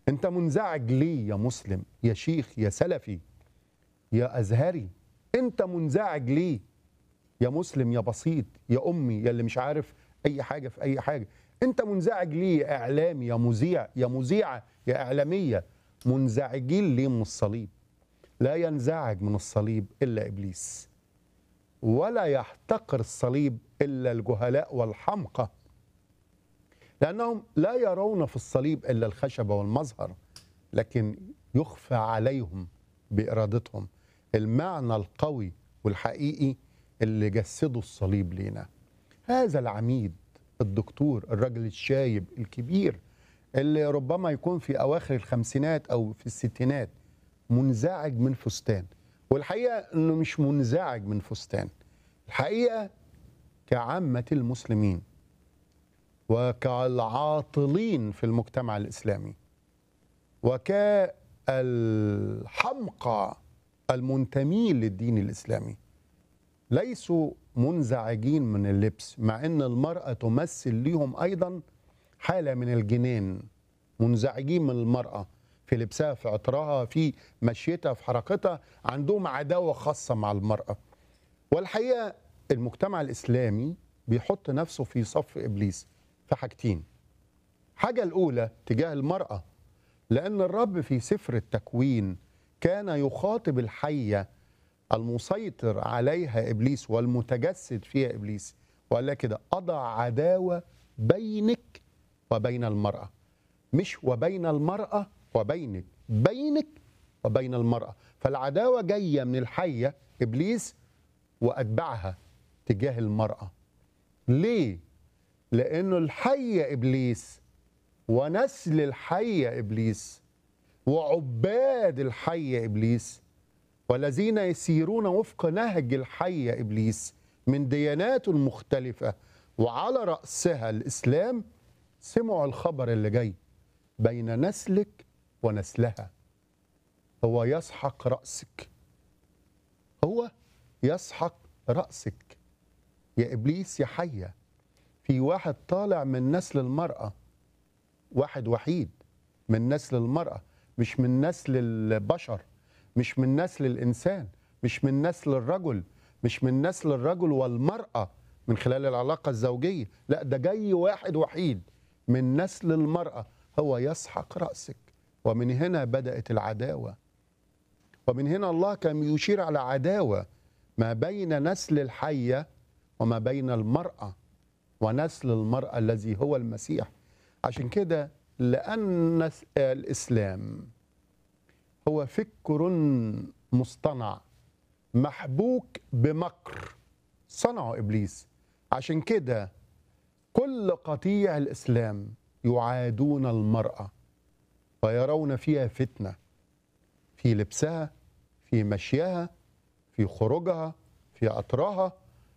انت منزعج ليه يا مسلم يا شيخ يا سلفي يا ازهري انت منزعج ليه يا مسلم يا بسيط يا امي يا اللي مش عارف اي حاجه في اي حاجه انت منزعج ليه يا اعلامي يا مذيع يا مذيعه يا اعلاميه منزعجين ليه من الصليب لا ينزعج من الصليب الا ابليس ولا يحتقر الصليب الا الجهلاء والحمقى لانهم لا يرون في الصليب الا الخشبه والمظهر لكن يخفى عليهم بارادتهم المعنى القوي والحقيقي اللي جسدوا الصليب لينا هذا العميد الدكتور الراجل الشايب الكبير اللي ربما يكون في اواخر الخمسينات او في الستينات منزعج من فستان والحقيقه انه مش منزعج من فستان الحقيقه كعامه المسلمين وكالعاطلين في المجتمع الاسلامي وكالحمقى المنتمين للدين الاسلامي ليسوا منزعجين من اللبس مع ان المراه تمثل ليهم ايضا حاله من الجنان منزعجين من المراه في لبسها في عطرها في مشيتها في حركتها عندهم عداوه خاصه مع المراه والحقيقه المجتمع الاسلامي بيحط نفسه في صف ابليس في حاجتين حاجه الاولى تجاه المراه لان الرب في سفر التكوين كان يخاطب الحيه المسيطر عليها ابليس والمتجسد فيها ابليس وقال لها كده اضع عداوه بينك وبين المراه مش وبين المراه وبينك بينك وبين المراه فالعداوه جايه من الحيه ابليس واتباعها تجاه المراه ليه لانه الحيه ابليس ونسل الحيه ابليس وعباد الحيه ابليس والذين يسيرون وفق نهج الحي ابليس من ديانات مختلفه وعلى راسها الاسلام سمعوا الخبر اللي جاي بين نسلك ونسلها هو يسحق راسك هو يسحق راسك يا ابليس يا حيه في واحد طالع من نسل المراه واحد وحيد من نسل المراه مش من نسل البشر مش من نسل الانسان مش من نسل الرجل مش من نسل الرجل والمراه من خلال العلاقه الزوجيه لا ده جاي واحد وحيد من نسل المراه هو يسحق راسك ومن هنا بدات العداوه ومن هنا الله كان يشير على عداوه ما بين نسل الحيه وما بين المراه ونسل المراه الذي هو المسيح عشان كده لان الاسلام هو فكر مصطنع محبوك بمكر صنعه ابليس عشان كده كل قطيع الاسلام يعادون المراه ويرون فيها فتنه في لبسها في مشيها في خروجها في عطرها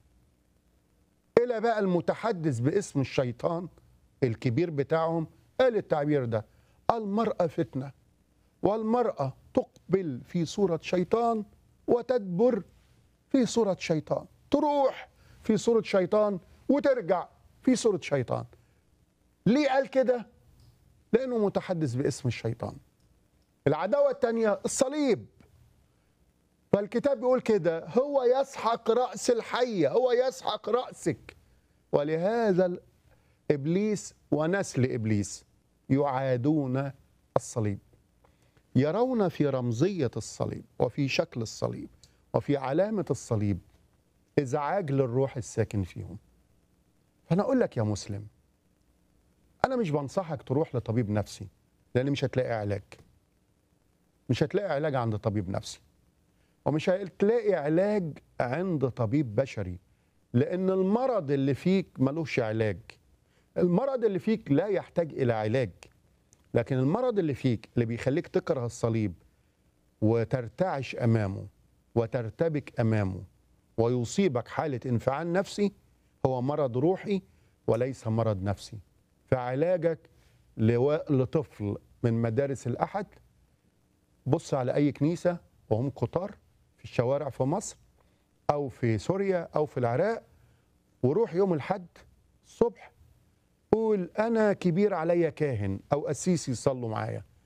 الى بقى المتحدث باسم الشيطان الكبير بتاعهم قال التعبير ده المراه فتنه والمرأة تقبل في صورة شيطان وتدبر في صورة شيطان تروح في صورة شيطان وترجع في صورة شيطان ليه قال كده؟ لأنه متحدث باسم الشيطان العداوة الثانية الصليب فالكتاب بيقول كده هو يسحق رأس الحية هو يسحق رأسك ولهذا إبليس ونسل إبليس يعادون الصليب يرون في رمزية الصليب وفي شكل الصليب وفي علامة الصليب إزعاج للروح الساكن فيهم فأنا أقول لك يا مسلم أنا مش بنصحك تروح لطبيب نفسي لأن مش هتلاقي علاج مش هتلاقي علاج عند طبيب نفسي ومش هتلاقي علاج عند طبيب بشري لأن المرض اللي فيك ملوش علاج المرض اللي فيك لا يحتاج إلى علاج لكن المرض اللي فيك اللي بيخليك تكره الصليب وترتعش امامه وترتبك امامه ويصيبك حاله انفعال نفسي هو مرض روحي وليس مرض نفسي فعلاجك لطفل من مدارس الاحد بص على اي كنيسه وهم كتار في الشوارع في مصر او في سوريا او في العراق وروح يوم الحد الصبح قول انا كبير عليا كاهن او قسيس يصلوا معايا